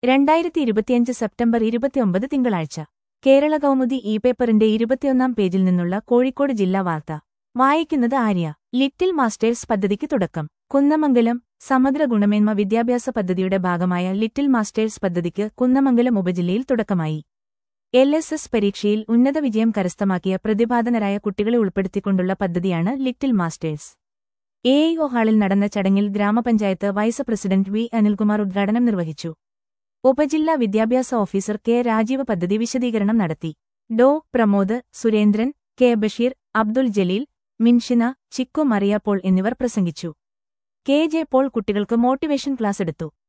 രണ്ടായിരത്തി ഇരുപത്തിയഞ്ച് സെപ്റ്റംബർ ഇരുപത്തിയൊമ്പത് തിങ്കളാഴ്ച കേരള കൗമുദി ഇ പേപ്പറിന്റെ ഇരുപത്തിയൊന്നാം പേജിൽ നിന്നുള്ള കോഴിക്കോട് ജില്ലാ വാർത്ത വായിക്കുന്നത് ആര്യ ലിറ്റിൽ മാസ്റ്റേഴ്സ് പദ്ധതിക്ക് തുടക്കം കുന്നമംഗലം സമഗ്ര ഗുണമേന്മ വിദ്യാഭ്യാസ പദ്ധതിയുടെ ഭാഗമായ ലിറ്റിൽ മാസ്റ്റേഴ്സ് പദ്ധതിക്ക് കുന്നമംഗലം ഉപജില്ലയിൽ തുടക്കമായി എൽ എസ് എസ് പരീക്ഷയിൽ ഉന്നത വിജയം കരസ്ഥമാക്കിയ പ്രതിഭാധനരായ കുട്ടികളെ ഉൾപ്പെടുത്തിക്കൊണ്ടുള്ള പദ്ധതിയാണ് ലിറ്റിൽ മാസ്റ്റേഴ്സ് എ ഒ ഹാളിൽ നടന്ന ചടങ്ങിൽ ഗ്രാമപഞ്ചായത്ത് വൈസ് പ്രസിഡന്റ് വി അനിൽകുമാർ ഉദ്ഘാടനം നിർവഹിച്ചു ഉപജില്ലാ വിദ്യാഭ്യാസ ഓഫീസർ കെ രാജീവ് പദ്ധതി വിശദീകരണം നടത്തി ഡോ പ്രമോദ് സുരേന്ദ്രൻ കെ ബഷീർ അബ്ദുൽ ജലീൽ മിൻഷിന ചിക്കു മറിയ പോൾ എന്നിവർ പ്രസംഗിച്ചു കെ ജെ പോൾ കുട്ടികൾക്ക് മോട്ടിവേഷൻ ക്ലാസ് എടുത്തു